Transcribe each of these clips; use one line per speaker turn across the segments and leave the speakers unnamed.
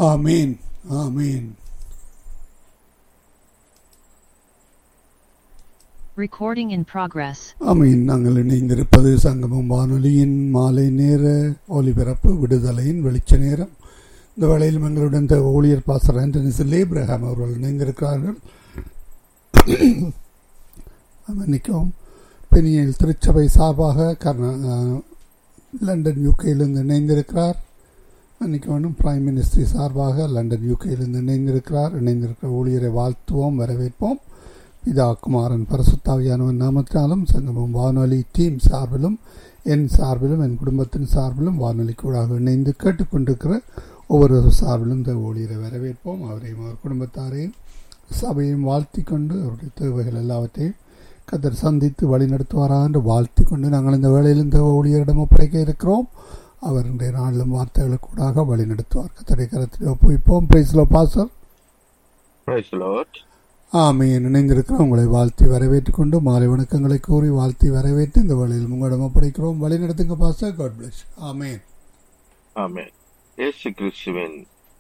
ஆமீன் ஆமீன்
Recording in progress.
ஆமீன் நாங்கள் இணைந்திருப்பது சங்கமம் வானொலியின் மாலை நேர ஒலிபரப்பு விடுதலையின் வெளிச்ச நேரம் இந்த வேளையில் எங்களுடன் இந்த ஊழியர் பாசர் ஆண்டனி லேப்ரஹாம் அவர்கள் இணைந்திருக்கிறார்கள் மன்னிக்கவும் பெனியல் திருச்சபை சார்பாக கர்நா லண்டன் யூகேயிலிருந்து இணைந்திருக்கிறார் மன்னிக்க வேண்டும் பிரைம் மினிஸ்ட்ரி சார்பாக லண்டன் யூகேயிலிருந்து இணைந்திருக்கிறார் இணைந்திருக்கிற ஊழியரை வாழ்த்துவோம் வரவேற்போம் பிதா குமாரன் பரசுத்தாவியானவன் நாமத்தினாலும் சங்கமம் வானொலி டீம் சார்பிலும் என் சார்பிலும் என் குடும்பத்தின் சார்பிலும் வானொலி கூடாக இணைந்து கேட்டுக்கொண்டிருக்கிற ஒவ்வொரு சார்பிலும் இந்த ஊழியரை வரவேற்போம் அவரையும் அவர் குடும்பத்தாரையும் சபையும் வாழ்த்தி கொண்டு அவருடைய தேவைகள் எல்லாவற்றையும் கத்தர் சந்தித்து வழிநடத்துவாராக என்று வாழ்த்தி கொண்டு நாங்கள் இந்த வேளையில் இந்த ஊழியரிடம் ஒப்படைக்க இருக்கிறோம் அவர் இன்றைய நாளிலும் வார்த்தைகளுக்கூடாக வழி நடத்துவார் கத்தரை கரத்தில் ஒப்புவிப்போம் praise lord pastor
Praise the Lord.
ஆமையை இணைந்திருக்கிற உங்களை வாழ்த்தி வரவேற்றுக் கொண்டு மாலை வணக்கங்களை கூறி வாழ்த்தி வரவேற்று இந்த வேளையில் உங்களிடம் ஒப்படைக்கிறோம் வழி நடத்துங்க பாஸ்டர் காட் பிளஸ் ஆமேன்
ஆமென் இயேசு கிறிஸ்துவின்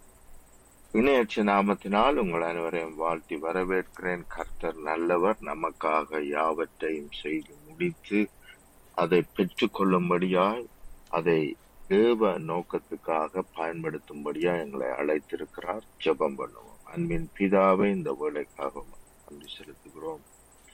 இணையற்ற நாமத்தினால் உங்கள் அனைவரையும் வாழ்த்தி வரவேற்கிறேன் கர்த்தர் நல்லவர் நமக்காக யாவற்றையும் செய்து முடித்து அதை பெற்றுக்கொள்ளும்படியாய் அதை தேவ நோக்கத்துக்காக பயன்படுத்தும்படியா எங்களை அழைத்திருக்கிறார் ஜெபம் பண்ணுவோம் அன்பின் பிதாவை இந்த வேலைக்காக நன்றி செலுத்துகிறோம்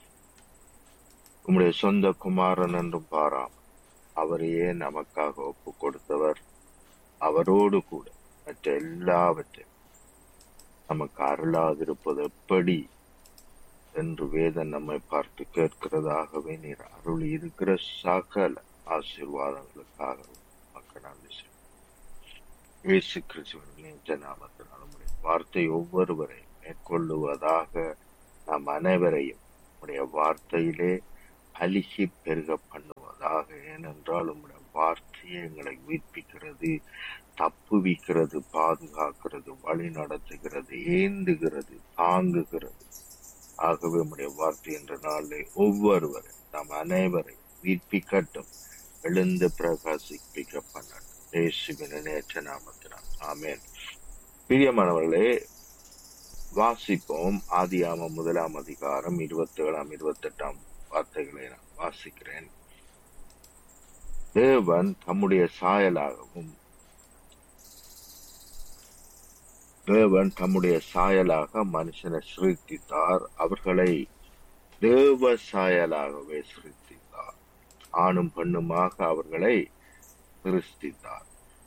உம்முடைய சொந்த குமாரன் என்றும் பாராம் அவரையே நமக்காக ஒப்பு கொடுத்தவர் அவரோடு கூட மற்ற எல்லாவற்றையும் நமக்கு அருளாதிருப்பது எப்படி என்று வேதன் நம்மை பார்த்து கேட்கிறதாகவே நீர் அருள் இருக்கிற சகல ஆசீர்வாதங்களுக்காக மக்கள் நன்றி செய்வோம். இயேசு கிறிஸ்துவின் நாமத்தினால் உம்முடைய வார்த்தை ஒவ்வொருவரையும் மேற்கொள்ளுவதாக நாம் அனைவரையும் உம்முடைய வார்த்தையிலே அழுகி பெருக பண்ணுவதாக ஏனென்றால் உம்முடைய வார்த்தையை எங்களை உயிர்ப்பிக்கிறது தப்புவிக்கிறது பாதுகாக்கிறது வழி நடத்துகிறது ஏந்துகிறது தாங்குகிறது ஆகவே உம்முடைய வார்த்தை என்ற நாளிலே ஒவ்வொருவரை நாம் அனைவரை உயிர்ப்பிக்கட்டும் எழுந்து பிரகாசிப்பிக்க பண்ணட்டும் இயேசுவின் நேற்ற நாமத்தினால் ஆமென் பிரியமானவர்களே வாசிப்போம் ஆதியாம முதலாம் அதிகாரம் இருபத்தி ஏழாம் இருபத்தி எட்டாம் வார்த்தைகளை நான் வாசிக்கிறேன் தேவன் தம்முடைய சாயலாகவும் தேவன் தம்முடைய சாயலாக மனுஷனை சிருஷ்டித்தார் அவர்களை தேவ சாயலாகவே சிருஷ்டித்தார் ஆணும் பெண்ணுமாக அவர்களை சிருஷ்டித்தார்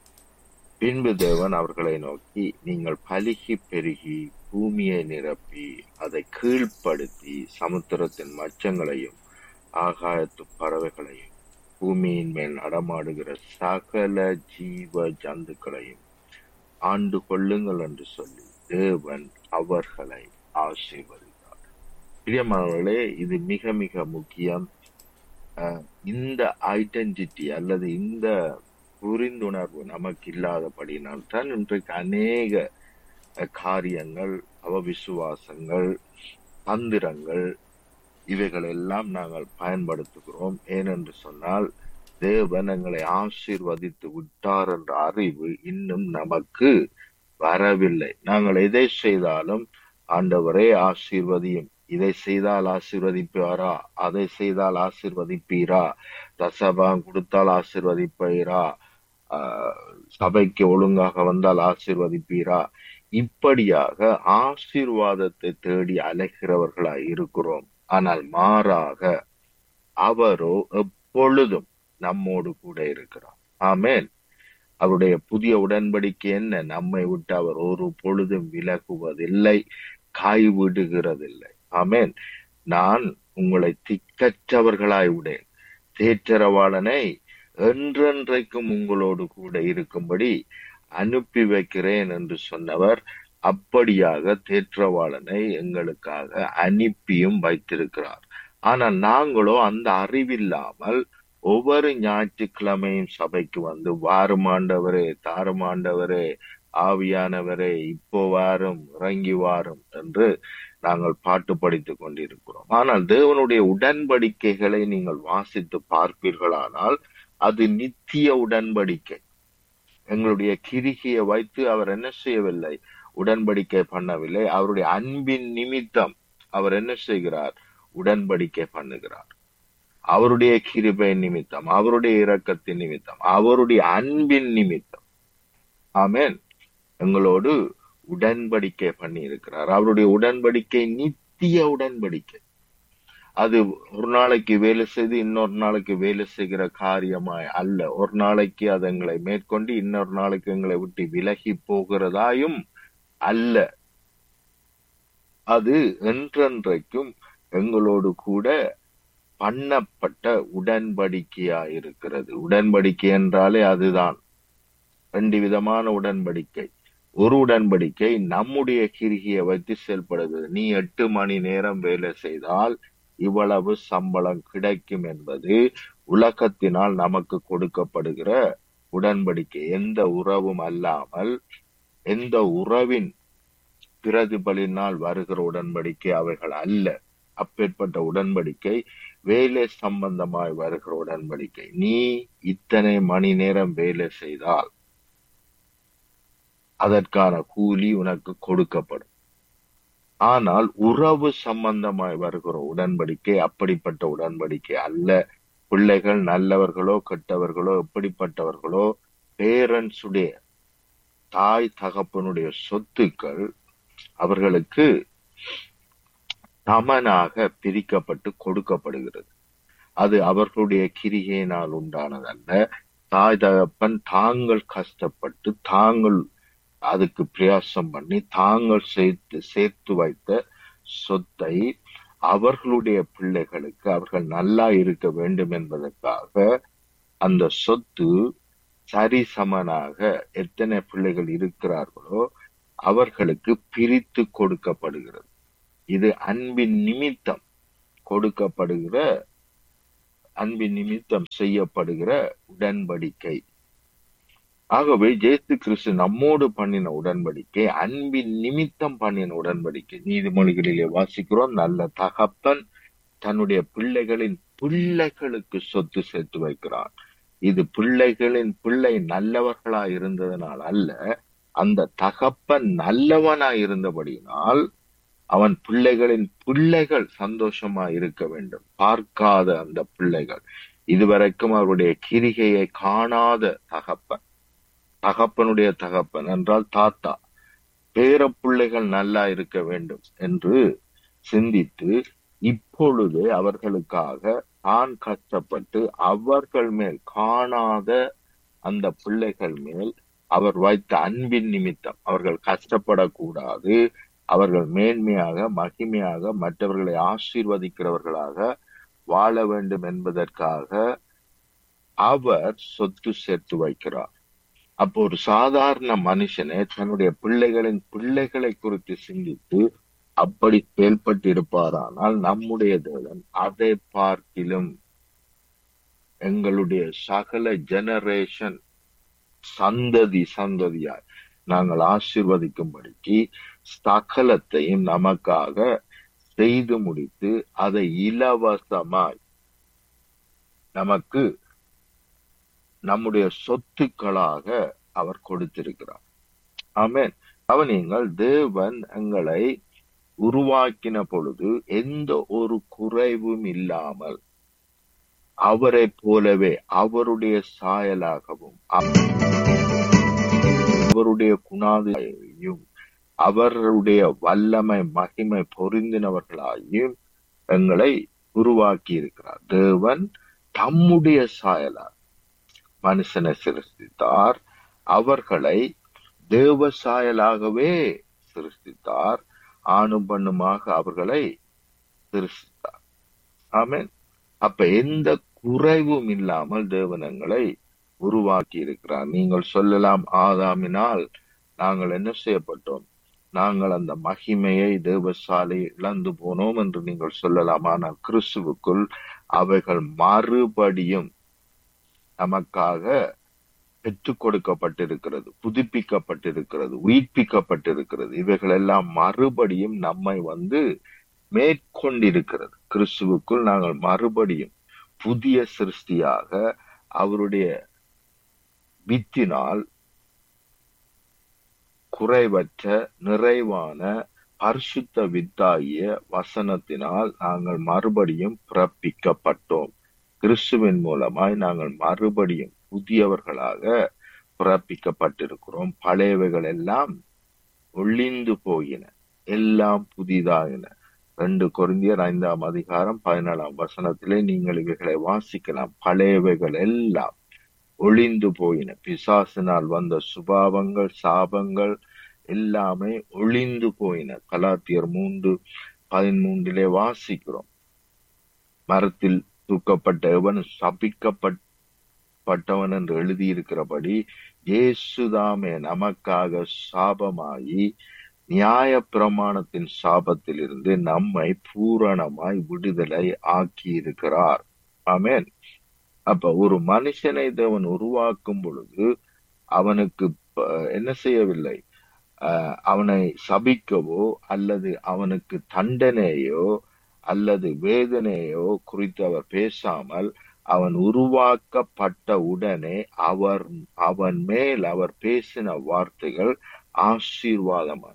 பின்பு தேவன் அவர்களை நோக்கி நீங்கள் பலுகி பெருகி பூமியை நிரப்பி அதை கீழ்ப்படுத்தி சமுத்திரத்தின் மச்சங்களையும் ஆகாயத்து பறவைகளையும் பூமியின் மேல் நடமாடுகிற சகல ஜீவ ஜந்துக்களையும் ஆண்டு கொள்ளுங்கள் என்று சொல்லி தேவன் அவர்களை ஆசீர்வதித்தார் பிரியமானவர்களே இது மிக மிக முக்கியம் அஹ், இந்த ஐடென்டிட்டி அல்லது இந்த புரிந்துணர்வு நமக்கு இல்லாதபடினால் தான் இன்றைக்கு அநேக அஹ், காரியங்கள் அவவிசுவாசங்கள் தந்திரங்கள் இவைகள் எல்லாம் நாங்கள் பயன்படுத்துகிறோம் ஏனென்று சொன்னால் தேவன் எங்களை ஆசீர்வதித்து விட்டார் என்ற அறிவு இன்னும் நமக்கு வரவில்லை நாங்கள் எதை செய்தாலும் ஆண்டவரே ஆசீர்வதியும் இதை செய்தால் ஆசீர்வதிப்பாரா அதை செய்தால் ஆசீர்வதிப்பீரா தசபாகம் கொடுத்தால் ஆசீர்வதிப்பீரா ஆஹ், சபைக்கு ஒழுங்காக வந்தால் ஆசீர்வதிப்பீரா இப்படியாக ஆசீர்வாதத்தை தேடி அலைகிறவர்களாய் இருக்கிறோம் ஆனால் மாறாக அவரோ எப்பொழுதும் நம்மோடு கூட இருக்கிறார் ஆமென் அவருடைய புதிய உடன்படிக்கை என்ன நம்மை விட்டு அவர் ஒரு பொழுதும் விலகுவதில்லை கைவிடுகிறதில்லை ஆமென் நான் உங்களை திக்கற்றவர்களாய் விடேன் தேற்றரவாளனை என்றென்றைக்கும் உங்களோடு கூட இருக்கும்படி அனுப்பி வைக்கிறேன் என்று சொன்னவர் அப்படியாக தேற்றவாளனை எங்களுக்காக அனுப்பியும் வைத்திருக்கிறார் ஆனால் நாங்களோ அந்த அறிவில்லாமல் ஒவ்வொரு ஞாயிற்றுக்கிழமையும் சபைக்கு வந்து வாருமாண்டவரே தாருமாண்டவரே ஆவியானவரே இப்போ வாரும் இறங்கி வாரும் என்று நாங்கள் பாட்டு படித்துக் கொண்டிருக்கிறோம் ஆனால் தேவனுடைய உடன்படிக்கைகளை நீங்கள் வாசித்து பார்ப்பீர்களானால் அது நித்திய உடன்படிக்கை எங்களுடைய கிரிகையை வைத்து அவர் என்ன செய்யவில்லை உடன்படிக்கை பண்ணவில்லை அவருடைய அன்பின் நிமித்தம் அவர் என்ன செய்கிறார் உடன்படிக்கை பண்ணுகிறார் அவருடைய கிருபை நிமித்தம் அவருடைய இரக்கத்தின் நிமித்தம் அவருடைய அன்பின் நிமித்தம் ஆமென் எங்களோடு உடன்படிக்கை பண்ணி இருக்கிறார் அவருடைய உடன்படிக்கை நித்திய உடன்படிக்கை அது ஒரு நாளைக்கு வேலை செய்து இன்னொரு நாளைக்கு வேலை செய்கிற காரியமாய் அல்ல ஒரு நாளைக்கு அது எங்களை மேற்கொண்டு இன்னொரு நாளைக்கு எங்களை விட்டு விலகி போகிறதாயும் அல்ல அது என்றென்றைக்கும் எங்களோடு கூட பண்ணப்பட்ட உடன்படிக்கையா இருக்கிறது உடன்படிக்கை என்றாலே அதுதான் ரெண்டு விதமான உடன்படிக்கை ஒரு உடன்படிக்கை நம்முடைய கிரிகையை வைத்து செயல்படுகிறது நீ எட்டு மணி நேரம் வேலை செய்தால் இவ்வளவு சம்பளம் கிடைக்கும் என்பது உலகத்தினால் நமக்கு கொடுக்கப்படுகிற உடன்படிக்கை எந்த உறவும் அல்லாமல் எந்த உறவின் பிரதிபலினால் வருகிற உடன்படிக்கை அவைகள் அல்ல அப்பேற்பட்ட உடன்படிக்கை வேலை சம்பந்தமாய் வருகிற உடன்படிக்கை நீ இத்தனை மணி நேரம் வேலை செய்தால் அதற்கான கூலி உனக்கு கொடுக்கப்படும் ஆனால் உறவு சம்பந்தமாய் வருகிற உடன்படிக்கை அப்படிப்பட்ட உடன்படிக்கை அல்ல பிள்ளைகள் நல்லவர்களோ கெட்டவர்களோ எப்படிப்பட்டவர்களோ பேரண்ட்ஸ் உடைய தாய் தகப்பனுடைய சொத்துக்கள் அவர்களுக்கு சமனாக பிரிக்கப்பட்டு கொடுக்கப்படுகிறது அது அவர்களுடைய கிரிகையினால் உண்டானதல்ல தாய் தகப்பன் தாங்கள் கஷ்டப்பட்டு தாங்கள் அதுக்கு பிரயாசம் பண்ணி தாங்கள் சேர்த்து சேர்த்து வைத்த சொத்தை அவர்களுடைய பிள்ளைகளுக்கு அவர்கள் நல்லா இருக்க வேண்டும் என்பதற்காக அந்த சொத்து சரிசமனாக எத்தனை பிள்ளைகள் இருக்கிறார்களோ அவர்களுக்கு பிரித்து கொடுக்கப்படுகிறது இது அன்பின் நிமித்தம் கொடுக்கப்படுகிற அன்பின் நிமித்தம் செய்யப்படுகிற உடன்படிக்கை ஆகவே ஜேசு கிறிஸ்து நம்மோடு பண்ணின உடன்படிக்கை அன்பின் நிமித்தம் பண்ணின உடன்படிக்கை நீதிமொழிகளிலே வாசிக்கிறோம் நல்ல தகப்பன் தன்னுடைய பிள்ளைகளின் பிள்ளைகளுக்கு சொத்து சேர்த்து வைக்கிறான் இது பிள்ளைகளின் பிள்ளை நல்லவர்களா இருந்ததனால் அல்ல அந்த தகப்பன் நல்லவனா இருந்தபடியினால் அவன் பிள்ளைகளின் பிள்ளைகள் சந்தோஷமா இருக்க வேண்டும் பார்க்காத அந்த பிள்ளைகள் இதுவரைக்கும் அவருடைய கிரிகையை காணாத தகப்பன் தகப்பனுடைய தகப்பன் என்றால் தாத்தா பேர பிள்ளைகள் நல்லா இருக்க வேண்டும் என்று சிந்தித்து இப்பொழுது அவர்களுக்காக தான் கஷ்டப்பட்டு அவர்கள் மேல் காணாத அந்த பிள்ளைகள் மேல் அவர் வைத்த அன்பின் நிமித்தம் அவர்கள் கஷ்டப்படக்கூடாது அவர்கள் மேன்மையாக மகிமையாக மற்றவர்களை ஆசீர்வதிக்கிறவர்களாக வாழ வேண்டும் என்பதற்காக அவர் சொத்து சேர்த்து வைக்கிறார் அப்போ ஒரு சாதாரண மனுஷனே தன்னுடைய பிள்ளைகளின் பிள்ளைகளை குறித்து சிந்தித்து அப்படி செயல்பட்டு இருப்பாரானால் நம்முடைய தேவன் அதை பார்க்கிலும் எங்களுடைய சகல ஜெனரேஷன் சந்ததி சந்ததியாய் நாங்கள் ஆசிர்வதிக்கும்படிக்கு சகலத்தையும் நமக்காக செய்து முடித்து அதை இலவசமாய் நமக்கு நம்முடைய சொத்துக்களாக அவர் கொடுத்திருக்கிறார் ஆமென் அவனிங்கள் தேவன் எங்களை உருவாக்கின பொழுது எந்த ஒரு குறைவும் இல்லாமல் அவரை போலவே அவருடைய சாயலாகவும் அவருடைய குணாதியும் அவருடைய வல்லமை மகிமை பொருந்தினவர்களாயும் எங்களை உருவாக்கி இருக்கிறார் தேவன் தம்முடைய சாயலார் மனுஷனை சிருஷ்டித்தார் அவர்களை தேவ சாயலாகவே சிருஷ்டித்தார் ஆணும் பண்ணுமாக அவர்களை சிருஷ்டித்தார் ஆமென் அப்ப எந்த குறைவும் இல்லாமல் தேவனங்களை உருவாக்கி இருக்கிறார் நீங்கள் சொல்லலாம் ஆதாமினால் நாங்கள் என்ன செய்யப்பட்டோம் நாங்கள் அந்த மகிமையை தேவசாலை இழந்து போனோம் என்று நீங்கள் சொல்லலாம் ஆனால் கிறிஸ்துவுக்குள் அவைகள் மறுபடியும் நமக்காக பெற்றுக் கொடுக்கப்பட்டிருக்கிறது புதுப்பிக்கப்பட்டிருக்கிறது உயிர்ப்பிக்கப்பட்டிருக்கிறது இவைகள் எல்லாம் மறுபடியும் நம்மை வந்து மேற்கொண்டிருக்கிறது கிறிஸ்துவுக்குள் நாங்கள் மறுபடியும் புதிய சிருஷ்டியாக அவருடைய வித்தினால் குறைவற்ற நிறைவான பரிசுத்த வித்தாகிய வசனத்தினால் நாங்கள் மறுபடியும் பிறப்பிக்கப்பட்டோம் கிறிஸ்துவின் மூலமாய் நாங்கள் மறுபடியும் புதியவர்களாக பிறப்பிக்கப்பட்டிருக்கிறோம் பழையவைகள் எல்லாம் ஒளிந்து போயின எல்லாம் புதிதாயின ரெண்டு கொரிந்தியர் ஐந்தாம் அதிகாரம் பதினாலாம் வசனத்திலே நீங்கள் இவைகளை வாசிக்கலாம் பழையவைகள் எல்லாம் ஒளிந்து போயின பிசாசினால் வந்த சுபாவங்கள் சாபங்கள் எல்லாமே ஒளிந்து போயின கலாத்தியர் மூன்று பதிமூன்றிலே வாசிக்கிறோம் மரத்தில் தூக்கப்பட்ட எவன் சபிக்கப்பட்டவன் என்று எழுதியிருக்கிறபடி இயேசுதாமே நமக்காக சாபமாகி நியாய பிரமாணத்தின் சாபத்திலிருந்து நம்மை பூரணமாய் விடுதலை ஆக்கி இருக்கிறார் ஆமென் அப்ப ஒரு மனுஷனை தேவன் உருவாக்கும் பொழுது அவனுக்கு ப- என்ன செய்யவில்லை ஆஹ் அவனை சபிக்கவோ அல்லது அவனுக்கு தண்டனையோ அல்லது வேதனையோ குறித்து அவர் பேசாமல் அவன் உருவாக்கப்பட்ட உடனே அவர் அவன் மேல் அவர் பேசின வார்த்தைகள் ஆசீர்வாதமான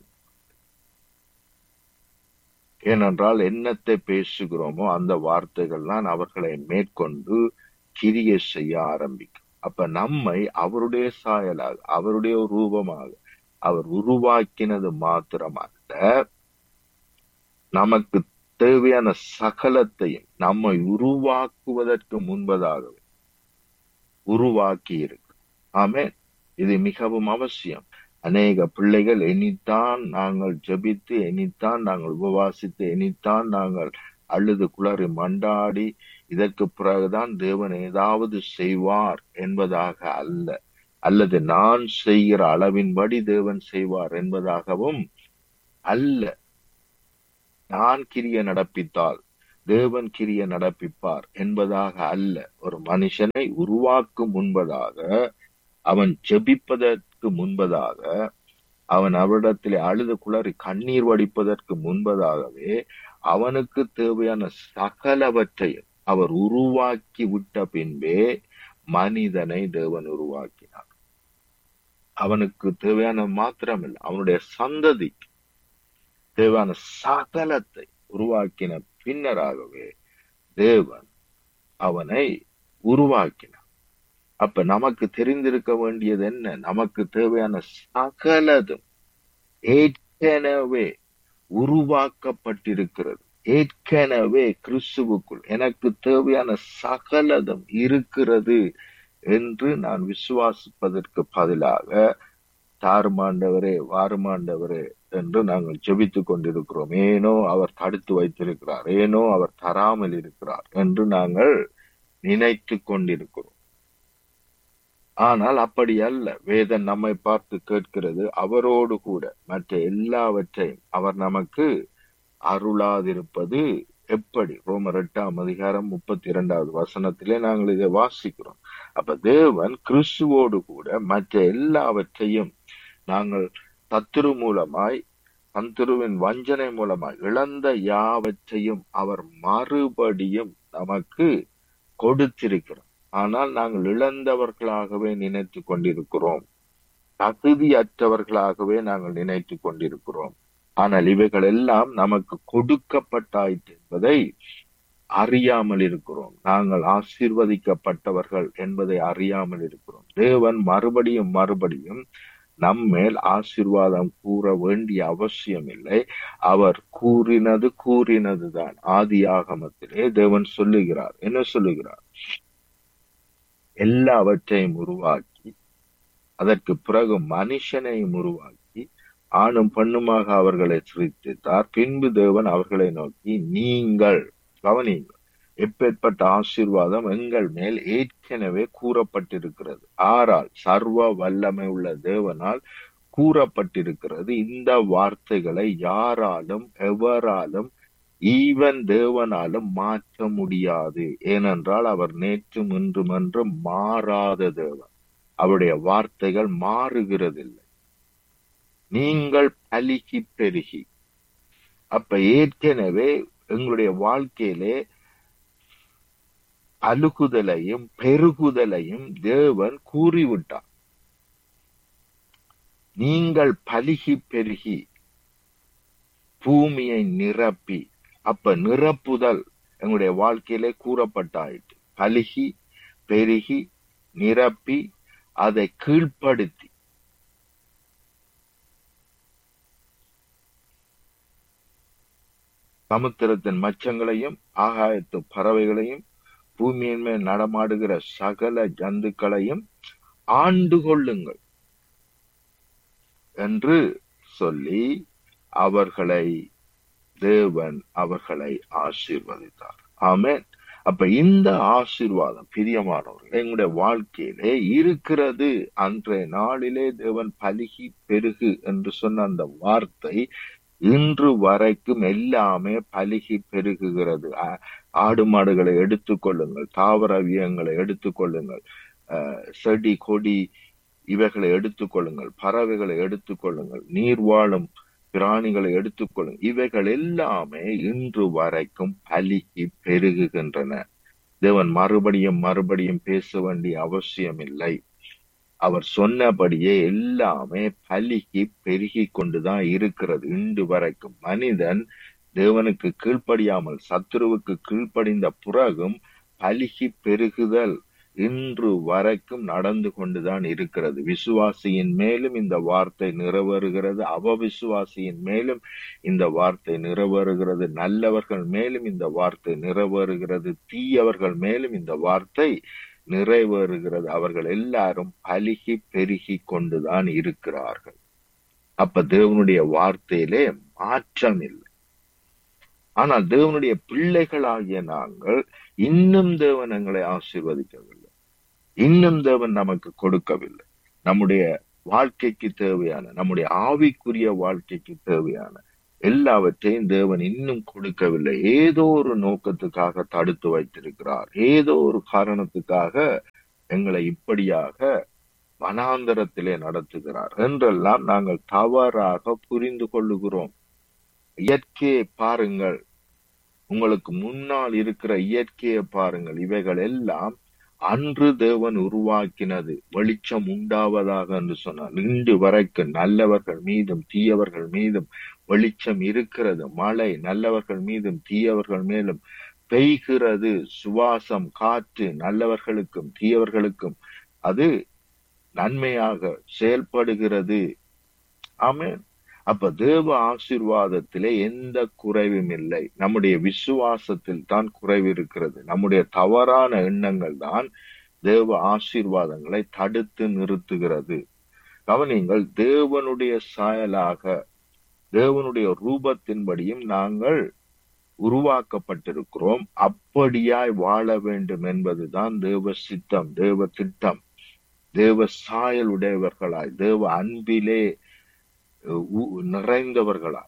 ஏனென்றால் என்னத்தை பேசுகிறோமோ அந்த வார்த்தைகள் தான் அவர்களை மேற்கொண்டு கிரியை செய்ய ஆரம்பிக்கும் அப்ப நம்மை அவருடைய சாயலாக அவருடைய ரூபமாக அவர் உருவாக்கினது மாத்திரமல்ல நமக்கு தேவையான சகலத்தையும் நம்மை உருவாக்குவதற்கு முன்பதாகவே உருவாக்கி இருக்கு ஆமென் இது மிகவும் அவசியம் அநேக பிள்ளைகள் எண்ணித்தான் நாங்கள் ஜெபித்து எண்ணித்தான் நாங்கள் உபவாசித்து எண்ணித்தான் நாங்கள் அழுது குளறி மண்டாடி இதற்கு பிறகுதான் தேவன் ஏதாவது செய்வார் என்பதாக அல்ல அல்லது நான் செய்கிற அளவின்படி தேவன் செய்வார் என்பதாகவும் அல்ல நான் கிரிய நடப்பித்தால் தேவன் கிரிய நடப்பிப்பார் என்பதாக அல்ல ஒரு மனுஷனை உருவாக்கும் முன்பதாக அவன் ஜெபிப்பதற்கு முன்பதாக அவன் அவரிடத்திலே அழுது குளறி கண்ணீர் வடிப்பதற்கு முன்பதாகவே அவனுக்கு தேவையான சகலவற்றையும் அவர் உருவாக்கி விட்ட பின்பே மனிதனை தேவன் உருவாக்கினார் அவனுக்கு தேவையான மாத்திரமில்லை அவனுடைய சந்ததிக்கு தேவையான சகலத்தை உருவாக்கின பின்னராகவே தேவன் அவனை உருவாக்கினார் அப்ப நமக்கு தெரிந்திருக்க வேண்டியது என்ன நமக்கு தேவையான சகலதும் ஏற்கனவே உருவாக்கப்பட்டிருக்கிறது ஏற்கனவே கிறிஸ்துவுக்குள் எனக்கு தேவையான சகலதும் இருக்கிறது என்று நான் விசுவாசிப்பதற்கு பதிலாக தாருமாண்டவரே வாருமாண்டவரே என்று நாங்கள் ஜெபித்துக் கொண்டிருக்கிறோம் ஏனோ அவர் தடுத்து வைத்திருக்கிறார் ஏனோ அவர் தராமல் இருக்கிறார் என்று நாங்கள் நினைத்து கொண்டிருக்கிறோம் ஆனால் அப்படி அல்ல வேதன் நம்மை பார்த்து கேட்கிறது அவரோடு கூட மற்ற எல்லாவற்றையும் அவர் நமக்கு அருளாதிருப்பது எப்படி ரோமர் எட்டாம் அதிகாரம் முப்பத்தி இரண்டாவது வசனத்திலே நாங்கள் இதை வாசிக்கிறோம் அப்ப தேவன் கிறிஸ்துவோடு கூட மற்ற எல்லாவற்றையும் நாங்கள் தத்துரு மூலமாய் தந்துருவின் வஞ்சனை மூலமாய் இழந்த யாவற்றையும் அவர் மறுபடியும் நமக்கு கொடுத்திருக்கிறார் ஆனால் நாங்கள் இழந்தவர்களாகவே நினைத்து கொண்டிருக்கிறோம் தகுதியற்றவர்களாகவே நாங்கள் நினைத்து கொண்டிருக்கிறோம் ஆனால் இவைகள் எல்லாம் நமக்கு கொடுக்கப்பட்டாயிற்று என்பதை அறியாமல் இருக்கிறோம் நாங்கள் ஆசீர்வதிக்கப்பட்டவர்கள் என்பதை அறியாமல் இருக்கிறோம் தேவன் மறுபடியும் மறுபடியும் நம்மேல் ஆசீர்வாதம் கூற வேண்டிய அவசியம் இல்லை அவர் கூறினது கூறினதுதான் ஆதி ஆகமத்திலே தேவன் சொல்லுகிறார் என்ன சொல்லுகிறார் எல்லாவற்றையும் உருவாக்கி அதற்கு பிறகு மனுஷனையும் உருவாக்கி ஆணும் பெண்ணுமாக அவர்களை சிரித்தார் பின்பு தேவன் அவர்களை நோக்கி நீங்கள் கவனியுங்கள் எப்பேற்பட்ட ஆசீர்வாதம் எங்கள் மேல் ஏற்கனவே கூறப்பட்டிருக்கிறது ஆறால் சர்வ வல்லமை உள்ள தேவனால் கூறப்பட்டிருக்கிறது இந்த வார்த்தைகளை யாராலும் எவராலும் ஈவன் தேவனாலும் மாற்ற முடியாது ஏனென்றால் அவர் நேற்றும் இன்றும் என்றும் மாறாத தேவன் அவருடைய வார்த்தைகள் மாறுகிறதில்லை நீங்கள் பலுகி பெருகி அப்ப ஏற்கனவே எங்களுடைய வாழ்க்கையிலே அழுகுதலையும் பெருகுதலையும் தேவன் கூறிவிட்டார் நீங்கள் பலுகி பெருகி பூமியை நிரப்பி அப்ப நிரப்புதல் எங்களுடைய வாழ்க்கையிலே கூறப்பட்டாயிற்று பலுகி பெருகி நிரப்பி அதை கீழ்ப்படுத்தி சமுத்திரத்தின் மச்சங்களையும் ஆகாயத்து பறவைகளையும் பூமியின் மேல் நடமாடுகிற சகல ஜந்துக்களையும் ஆண்டு கொள்ளுங்கள் என்று சொல்லி அவர்களை தேவன் அவர்களை ஆசீர்வதித்தார் ஆமென் அப்ப இந்த ஆசீர்வாதம் பிரியமானவர்கள் எங்களுடைய வாழ்க்கையிலே இருக்கிறது அன்றைய நாளிலே தேவன் பலுகி பெருகு என்று சொன்ன அந்த வார்த்தை இன்று வரைக்கும் எல்லாமே பலுகி பெருகுகிறது ஆ- ஆடு மாடுகளை எடுத்துக்கொள்ளுங்கள் தாவரவியங்களை எடுத்துக்கொள்ளுங்கள் அஹ், செடி கொடி இவைகளை எடுத்துக்கொள்ளுங்கள் பறவைகளை எடுத்துக்கொள்ளுங்கள் நீர் வாழும் பிராணிகளை எடுத்துக்கொள்ளுங்கள் இவைகள் எல்லாமே இன்று வரைக்கும் பலுகி பெருகுகின்றன தேவன் மறுபடியும் மறுபடியும் பேச வேண்டிய அவசியம் இல்லை அவர் சொன்னபடியே எல்லாமே பலுகி பெருகி கொண்டுதான் இருக்கிறது இன்று வரைக்கும் மனிதன் தேவனுக்கு கீழ்ப்படியாமல் சத்துருவுக்கு கீழ்ப்படிந்த பிறகும் பலுகி பெருகுதல் இன்று வரைக்கும் நடந்து கொண்டுதான் இருக்கிறது விசுவாசியின் மேலும் இந்த வார்த்தை நிறைவேறுகிறது அவவிசுவாசியின் மேலும் இந்த வார்த்தை நிறைவேறுகிறது நல்லவர்கள் மேலும் இந்த வார்த்தை நிறைவேறுகிறது தீயவர்கள் மேலும் இந்த வார்த்தை நிறைவேறுகிறது அவர்கள் எல்லாரும் பலுகி பெருகி கொண்டுதான் இருக்கிறார்கள் அப்ப தேவனுடைய வார்த்தையிலே மாற்றம் இல்லை ஆனால் தேவனுடைய பிள்ளைகளாகிய நாங்கள் இன்னும் தேவன் எங்களை ஆசீர்வதிக்கவில்லை இன்னும் தேவன் நமக்கு கொடுக்கவில்லை நம்முடைய வாழ்க்கைக்கு தேவையான நம்முடைய ஆவிக்குரிய வாழ்க்கைக்கு தேவையான எல்லாவற்றையும் தேவன் இன்னும் கொடுக்கவில்லை ஏதோ ஒரு நோக்கத்துக்காக தடுத்து வைத்திருக்கிறார் ஏதோ ஒரு காரணத்துக்காக எங்களை இப்படியாக வனாந்தரத்திலே நடத்துகிறார் என்றெல்லாம் நாங்கள் தவறாக புரிந்து கொள்ளுகிறோம் இயற்கையை பாருங்கள் உங்களுக்கு முன்னால் இருக்கிற இயற்கையை பாருங்கள் இவைகள் எல்லாம் அன்று தேவன் உருவாக்கினது வெளிச்சம் உண்டாவதாக என்று சொன்னார் இன்று வரைக்கும் நல்லவர்கள் மீதும் தீயவர்கள் மீதும் வெளிச்சம் இருக்கிறது மழை நல்லவர்கள் மீதும் தீயவர்கள் மேலும் பெய்கிறது சுவாசம் காற்று நல்லவர்களுக்கும் தீயவர்களுக்கும் அது நன்மையாக செயல்படுகிறது ஆமென் அப்ப தேவ ஆசீர்வாதத்திலே எந்த குறைவும் இல்லை நம்முடைய விசுவாசத்தில் தான் குறைவு இருக்கிறது நம்முடைய தவறான எண்ணங்கள் தான் தேவ ஆசீர்வாதங்களை தடுத்து நிறுத்துகிறது கவனிங்கள் தேவனுடைய சாயலாக தேவனுடைய ரூபத்தின்படியும் நாங்கள் உருவாக்கப்பட்டிருக்கிறோம் அப்படியாய் வாழ வேண்டும் என்பதுதான் தேவ சித்தம் தேவ திட்டம் தேவ சாயல் உடையவர்களாய் தேவ அன்பிலே உ- நிறைந்தவர்களா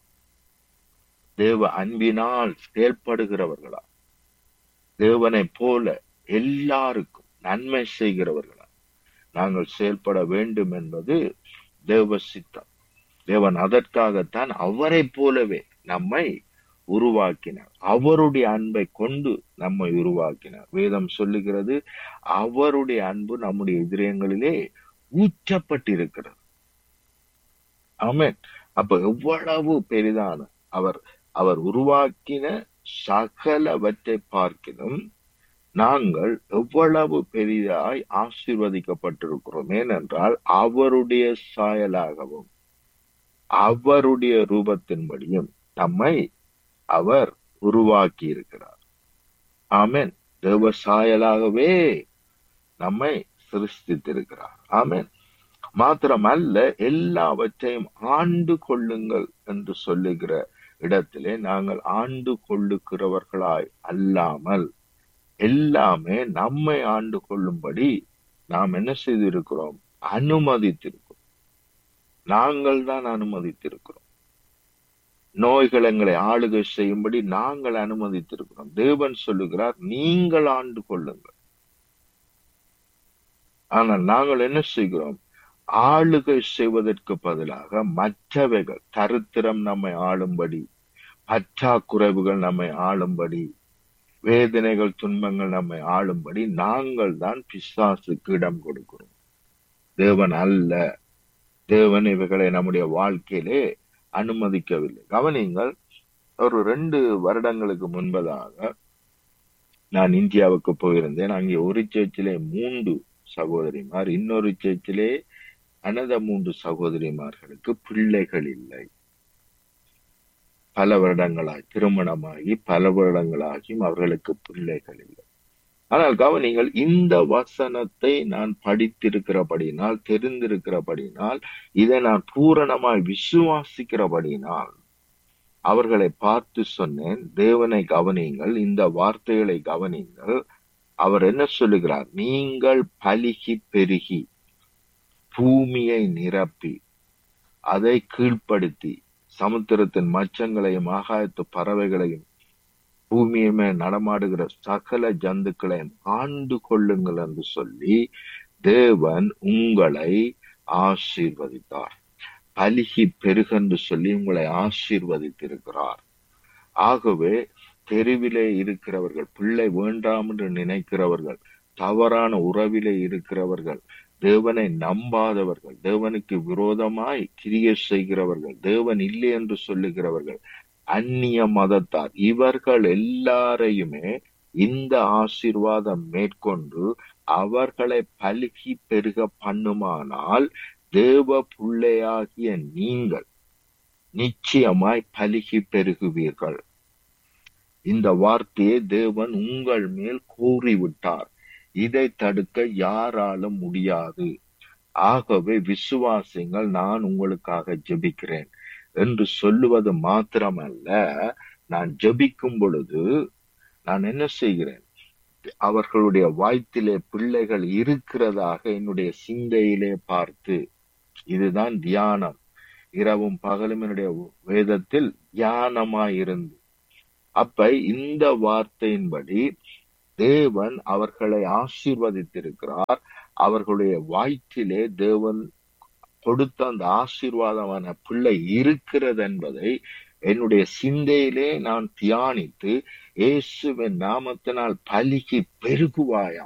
தேவ அன்பினால் செயல்படுகிறவர்களா தேவனை போல எல்லாருக்கும் நன்மை செய்கிறவர்களா நாங்கள் செயல்பட வேண்டும் என்பது தேவ சித்தம் தேவன் அதற்காகத்தான் அவரை போலவே நம்மை உருவாக்கினார் அவருடைய அன்பை கொண்டு நம்மை உருவாக்கினார் வேதம் சொல்லுகிறது அவருடைய அன்பு நம்முடைய இதயங்களிலே ஊற்றப்பட்டிருக்கிறது ஆமென் அப்ப எவ்வளவு பெரிதான அவர் அவர் உருவாக்கின சகலவற்றை பார்க்கிலும் நாங்கள் எவ்வளவு பெரிதாய் ஆசீர்வதிக்கப்பட்டிருக்கிறோம் ஏனென்றால் அவருடைய சாயலாகவும் அவருடைய ரூபத்தின்படியும் நம்மை அவர் உருவாக்கி இருக்கிறார் ஆமென் தேவ சாயலாகவே நம்மை சிருஷ்டித்திருக்கிறார் ஆமென் மாத்திரமல்ல எல்லாவற்றையும் ஆண்டு கொள்ளுங்கள் என்று சொல்லுகிற இடத்திலே நாங்கள் ஆண்டு கொள்ளுகிறவர்களாய் அல்லாமல் எல்லாமே நம்மை ஆண்டு கொள்ளும்படி நாம் என்ன செய்திருக்கிறோம் அனுமதித்திருக்கிறோம் நாங்கள் தான் அனுமதித்திருக்கிறோம் நோய்கள் எங்களை ஆளுகை செய்யும்படி நாங்கள் அனுமதித்திருக்கிறோம் தேவன் சொல்லுகிறார் நீங்கள் ஆண்டு கொள்ளுங்கள் ஆனால் நாங்கள் என்ன செய்கிறோம் ஆளுகை செய்வதற்கு பதிலாக மற்றவைகள் தரித்திரம் நம்மை ஆளும்படி பற்றாக்குறைவுகள் நம்மை ஆளும்படி வேதனைகள் துன்பங்கள் நம்மை ஆளும்படி நாங்கள் தான் பிசாசுக்கு இடம் கொடுக்கிறோம் தேவன் அல்ல தேவன் இவைகளை நம்முடைய வாழ்க்கையிலே அனுமதிக்கவில்லை கவனிங்கள் ஒரு ரெண்டு வருடங்களுக்கு முன்பதாக நான் இந்தியாவுக்கு போயிருந்தேன் அங்கே ஒரு சேர்ச்சிலே மூன்று சகோதரிமார் இன்னொரு சேர்ச்சிலே அனத மூன்று சகோதரிமார்களுக்கு பிள்ளைகள் இல்லை பல வருடங்களாய் திருமணமாகி பல வருடங்களாகியும் அவர்களுக்கு பிள்ளைகள் இல்லை ஆனால் கவனிங்கள் இந்த வசனத்தை நான் படித்திருக்கிறபடினால் தெரிந்திருக்கிறபடினால் இதை நான் பூரணமாய் விசுவாசிக்கிறபடினால் அவர்களை பார்த்து சொன்னேன் தேவனை கவனியுங்கள் இந்த வார்த்தைகளை கவனியுங்கள் அவர் என்ன சொல்லுகிறார் நீங்கள் பலிகி பெருகி பூமியை நிரப்பி அதை கீழ்ப்படுத்தி சமுத்திரத்தின் மச்சங்களையும் ஆகாயத்து பறவைகளையும் பூமியுமே நடமாடுகிற சகல ஜந்துக்களையும் ஆண்டு கொள்ளுங்கள் என்று சொல்லி தேவன் உங்களை ஆசீர்வதித்தார் பலிகி பெருகென்று சொல்லி உங்களை ஆசீர்வதித்திருக்கிறார் ஆகவே தெருவிலே இருக்கிறவர்கள் பிள்ளை வேண்டாம் என்று நினைக்கிறவர்கள் தவறான உறவிலே இருக்கிறவர்கள் தேவனை நம்பாதவர்கள் தேவனுக்கு விரோதமாய் கிரியை செய்கிறவர்கள் தேவன் இல்லை என்று சொல்லுகிறவர்கள் அந்நிய மதத்தார் இவர்கள் எல்லாரையுமே இந்த ஆசீர்வாதம் மேற்கொண்டு அவர்களை பலுகி பெருக பண்ணுமானால் தேவ பிள்ளையாகிய நீங்கள் நிச்சயமாய் பலுகி பெருகுவீர்கள் இந்த வார்த்தையை தேவன் உங்கள் மேல் கூறிவிட்டார் இதை தடுக்க யாராலும் முடியாது ஆகவே விசுவாசிங்கள் நான் உங்களுக்காக ஜெபிக்கிறேன் என்று சொல்லுவது மாத்திரமல்ல நான் ஜெபிக்கும் பொழுது நான் என்ன செய்கிறேன் அவர்களுடைய வாய்த்திலே பிள்ளைகள் இருக்கிறதாக என்னுடைய சிந்தையிலே பார்த்து இதுதான் தியானம் இரவும் பகலும் என்னுடைய வேதத்தில் தியானமாயிருந்து அப்ப இந்த வார்த்தையின்படி தேவன் அவர்களை ஆசீர்வதித்திருக்கிறார் அவர்களுடைய வாய்க்கிலே தேவன் கொடுத்த அந்த ஆசீர்வாதமான பிள்ளை இருக்கிறது என்பதை என்னுடைய சிந்தையிலே நான் தியானித்து இயேசுவின் நாமத்தினால் பலிக்கு பெருகுவாயா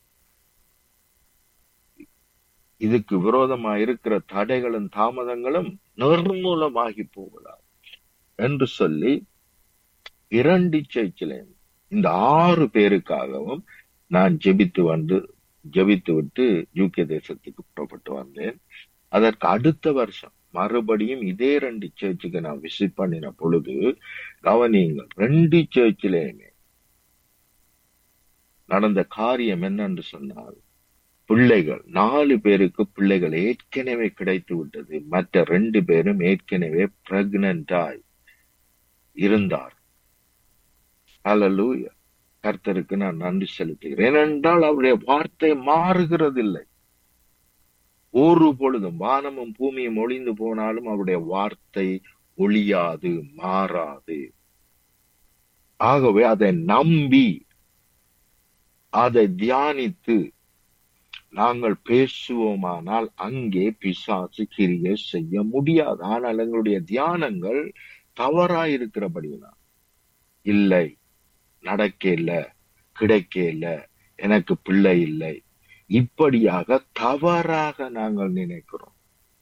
இதுக்கு விரோதமா இருக்கிற தடைகளும் தாமதங்களும் நிர்மூலமாகி போகலாம் என்று சொல்லி இரண்டு சேர்ச்சிலே இந்த ஆறு பேருக்காகவும் நான் ஜெபித்து வந்து ஜெபித்து விட்டு யூகே தேசத்துக்கு புறப்பட்டு வந்தேன் அதற்கு அடுத்த வருஷம் மறுபடியும் இதே ரெண்டு சேர்ச்சுக்கு நான் விசிட் பண்ணின பொழுது கவனியுங்கள் ரெண்டு சேர்ச்சிலேயுமே நடந்த காரியம் என்னன்னு சொன்னால் பிள்ளைகள் நாலு பேருக்கு பிள்ளைகள் ஏற்கனவே கிடைத்து விட்டது மற்ற ரெண்டு பேரும் ஏற்கனவே பிரெக்னண்டாய் இருந்தார் ஹalleluya கர்த்தருக்கு நான் நன்றி செலுத்துகிறேன் ஏனென்றால் அவருடைய வார்த்தை மாறுகிறதில்லை ஒரு பொழுதும் வானமும் பூமியும் ஒளிந்து போனாலும் அவருடைய வார்த்தை ஒளியாது மாறாது ஆகவே அதை நம்பி அதை தியானித்து நாங்கள் பேசுவோமானால் அங்கே பிசாசு கிரியை செய்ய முடியாது ஆனால் எங்களுடைய தியானங்கள் தவறாயிருக்கிறபடினா இல்லை நடக்க இல்ல கிடைக்க இல்ல எனக்கு பிள்ளை இல்லை இப்படியாக தவறாக நாங்கள் நினைக்கிறோம்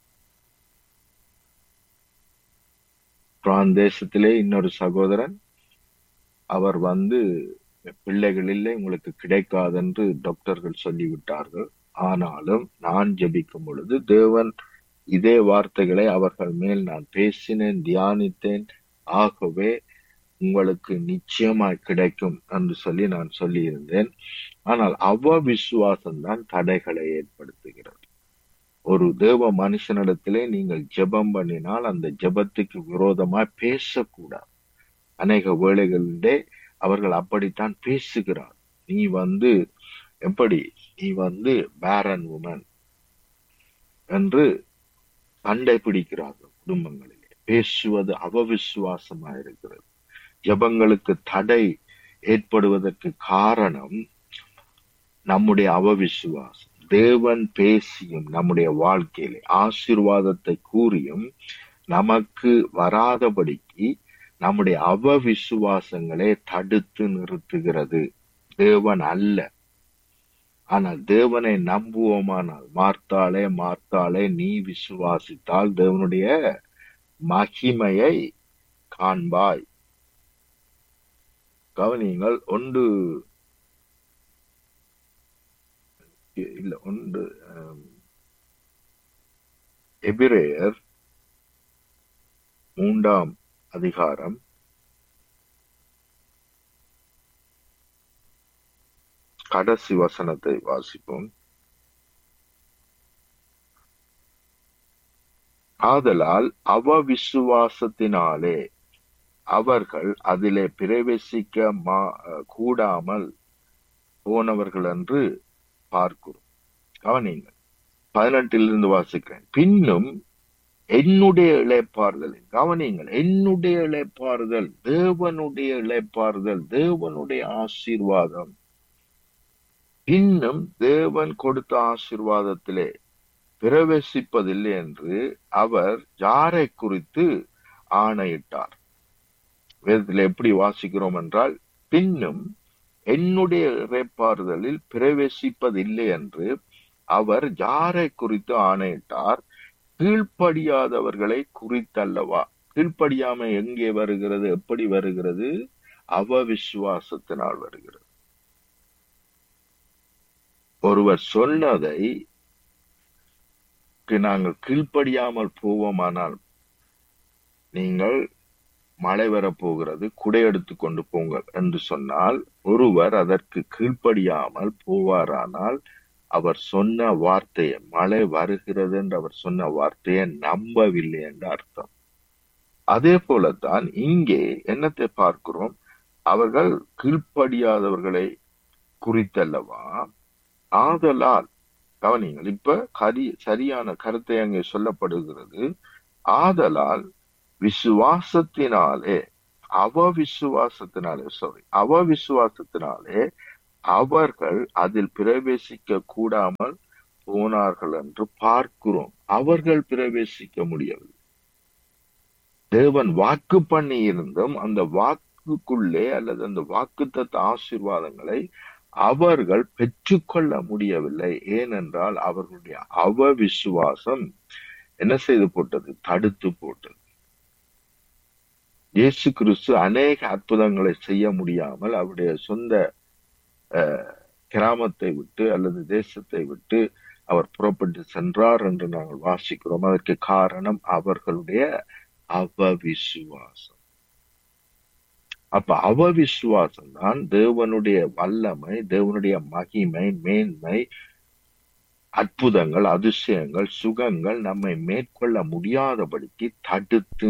பிரான் தேசத்திலே இன்னொரு சகோதரன் அவர் வந்து பிள்ளைகள் இல்லை உங்களுக்கு கிடைக்காது என்று டாக்டர்கள் சொல்லிவிட்டார்கள் ஆனாலும் நான் ஜெபிக்கும் பொழுது தேவன் இதே வார்த்தைகளை அவர்கள் மேல் நான் பேசினேன் தியானித்தேன் ஆகவே உங்களுக்கு நிச்சயமாய் கிடைக்கும் என்று சொல்லி நான் சொல்லியிருந்தேன் ஆனால் அவ விசுவாசம் தான் தடைகளை ஏற்படுத்துகிறது ஒரு தேவ மனுஷனிடத்திலே நீங்கள் ஜெபம் பண்ணினால் அந்த ஜெபத்துக்கு விரோதமாய் பேசக்கூடாது அநேக வேளைகளிலே அவர்கள் அப்படித்தான் பேசுகிறார் நீ வந்து எப்படி நீ வந்து பேரன் உமன் என்று சண்டை பிடிக்கிறார்கள் குடும்பங்களிலே பேசுவது அவவிசுவாசமா இருக்கிறது ஜபங்களுக்கு தடை ஏற்படுவதற்கு காரணம் நம்முடைய அவவிசுவாசம் தேவன் பேசியும் நம்முடைய வாழ்க்கையிலே ஆசீர்வாதத்தை கூறியும் நமக்கு வராதபடிக்கு நம்முடைய அவவிசுவாசங்களை தடுத்து நிறுத்துகிறது தேவன் அல்ல ஆனால் தேவனை நம்புவோமானால் மார்த்தாளே மார்த்தாளே நீ விசுவாசித்தால் தேவனுடைய மகிமையை காண்பாய் கவனியுங்கள் ஒன்று இல்ல ஒன்று ஆம், எபிரேயர் மூன்றாம் அதிகாரம் கடைசி வசனத்தை வாசிப்போம் ஆதலால் அவ விசுவாசத்தினாலே அவர்கள் அதிலே பிரவேசிக்க மா- கூடாமல் போனவர்கள் என்று பார்க்கிறோம் கவனிங்கள் பதினெட்டிலிருந்து வாசிக்கிறேன் பின்னும் என்னுடைய இளைப்பாறுதல் கவனியுங்கள் என்னுடைய இளைப்பாறுதல் தேவனுடைய இளைப்பாறுதல் தேவனுடைய ஆசீர்வாதம் இன்னும் தேவன் கொடுத்த ஆசீர்வாதத்திலே பிரவேசிப்பதில்லை என்று அவர் யாரை குறித்து ஆணையிட்டார் வேதத்தில் எப்படி வாசிக்கிறோம் என்றால் பின்னும் என்னுடைய இறைப்பாறுதலில் பிரவேசிப்பதில்லை என்று அவர் யாரை குறித்து ஆணையிட்டார் கீழ்ப்படியாதவர்களை குறித்தல்லவா கீழ்ப்படியாமை எங்கே வருகிறது எப்படி வருகிறது அவ விசுவாசத்தினால் வருகிறது ஒருவர் சொன்னதை க்கு நாங்கள் கீழ்ப்படியாமல் போவோமானால் நீங்கள் மழை வரப்போகிறது குடை எடுத்து கொண்டு போங்கள் என்று சொன்னால் ஒருவர் அதற்கு கீழ்ப்படியாமல் போவாரானால் அவர் சொன்ன வார்த்தையை மழை வருகிறது என்று அவர் சொன்ன வார்த்தையை நம்பவில்லை என்று அர்த்தம் அதே போலத்தான் இங்கே என்னத்தை பார்க்கிறோம் அவர்கள் கீழ்ப்படியாதவர்களை குறித்தல்லவா ஆதலால் கவனிங்கள் இப்ப கரி சரியான கருத்தை அங்கே சொல்லப்படுகிறது ஆதலால் விசுவாசத்தினாலே அவ விசுவாசத்தினாலே சாரி அவ விசுவாசத்தினாலே அவர்கள் அதில் பிரவேசிக்க கூடாமல் போனார்கள் என்று பார்க்கிறோம் அவர்கள் பிரவேசிக்க முடியவில்லை தேவன் வாக்கு பண்ணி இருந்தும் அந்த வாக்குக்குள்ளே அல்லது அந்த வாக்குத்தத்த ஆசீர்வாதங்களை அவர்கள் பெற்றுக்கொள்ள முடியவில்லை ஏனென்றால் அவர்களுடைய அவ விசுவாசம் என்ன செய்து போட்டது தடுத்து போட்டது இயேசு கிறிஸ்து அநேக அற்புதங்களை செய்ய முடியாமல் அவருடைய சொந்த அஹ், கிராமத்தை விட்டு அல்லது தேசத்தை விட்டு அவர் புறப்பட்டு சென்றார் என்று நாங்கள் வாசிக்கிறோம் அதற்கு காரணம் அவர்களுடைய அவ விசுவாசம் அப்ப அவ விசுவாசம் தான் தேவனுடைய வல்லமை தேவனுடைய மகிமை மேன்மை அற்புதங்கள் அதிசயங்கள் சுகங்கள் நம்மை மேற்கொள்ள முடியாதபடிக்கு தடுத்து